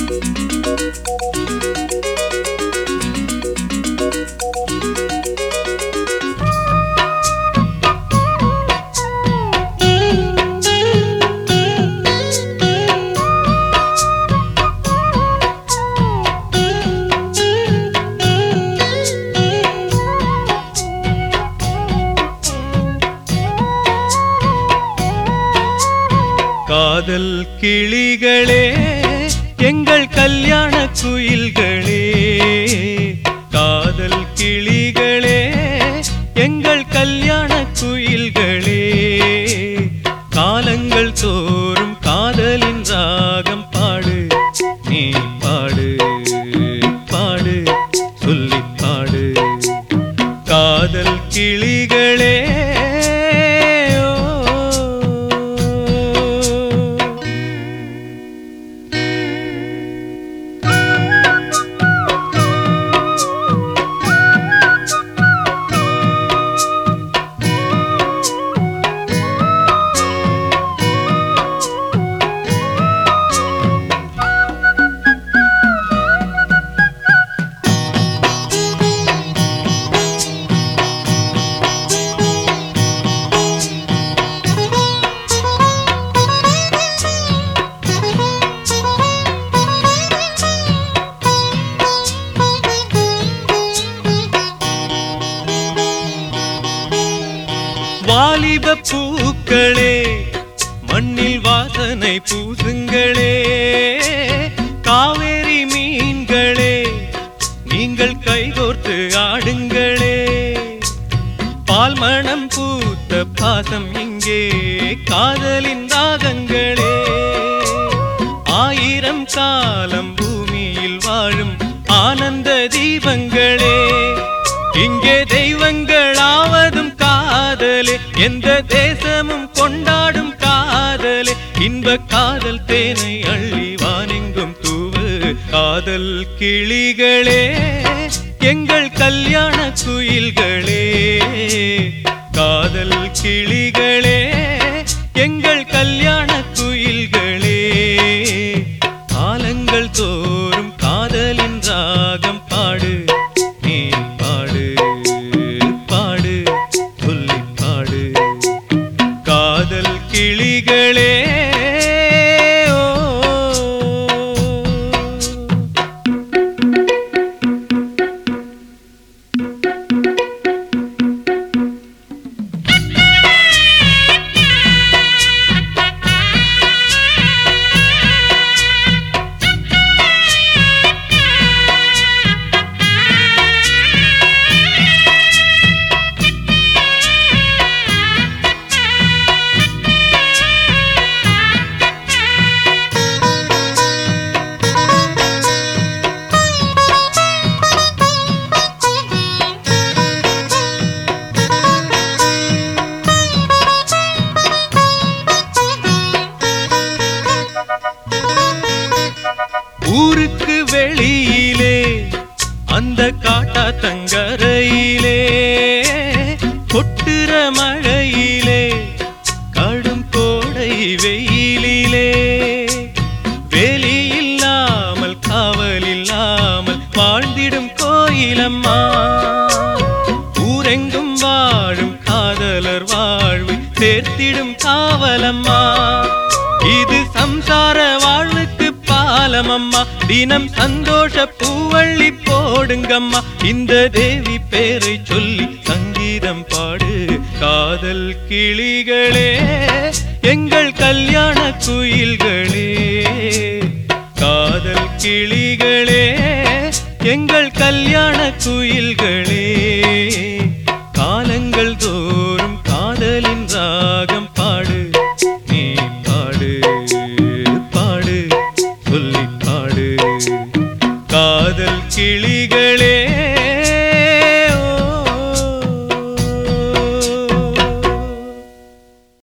காதல் கிளிகளே எங்கள் கல்யாண குயில்களே காதல் கிளிகளே எங்கள் கல்யாண குயில்களே காலங்கள் தோறும் காதலின் ராகம் பாடு நீ பாடு பாடு சொல்லி பாடு காதல் கிளிகளே ஓ. வாலிப பூக்களே மண்ணில் வாசனை பூசுங்களே காவேரி மீன்களே நீங்கள் கைகோர்த்து ஆடுங்களே பால் மணம் பூத்த பாசம் இங்கே காதலின் தாகங்களே ஆயிரம் காலம் பூமியில் வாழும் ஆனந்த தீபங்களே இங்கே தெய்வங்களாவதும் காதலே எந்த தேசமும் கொண்டாடும் காதலே இன்ப காதல் தேனை அள்ளி வானெங்கும் தூவு காதல் கிளிகளே எங்கள் கல்யாண குயில்களே காதல் கிளிகளே எங்கள் கல்யாண குயில்களே காலங்கள் தோறும் காதலின் ராகம் பாடு நீ பாடு பாடு சொல்லி பாடு காதல் கிளிகளே ஓ ஊருக்கு வெளியிலே அந்த காட்டா தங்கரையிலே கொட்டுற மழையிலே கடும் கோடை வெயிலிலே வேலி இல்லாமல் காவல் இல்லாமல் வாழ்ந்திடும் கோயிலம்மா ஊரெங்கும் வாழும் காதலர் வாழ்வு சேர்த்திடும் காவலம்மா இது சம்சார வாழ்வுக்கு பாலமம்மா தினம் சந்தோஷ பூவள்ளி போடுங்கம்மா இந்த தேவி பேரை சொல்லி சங்கீதம் பாடு காதல் கிளிகளே எங்கள் கல்யாண குயில்களே காதல் கிளிகளே எங்கள் கல்யாண குயில்களே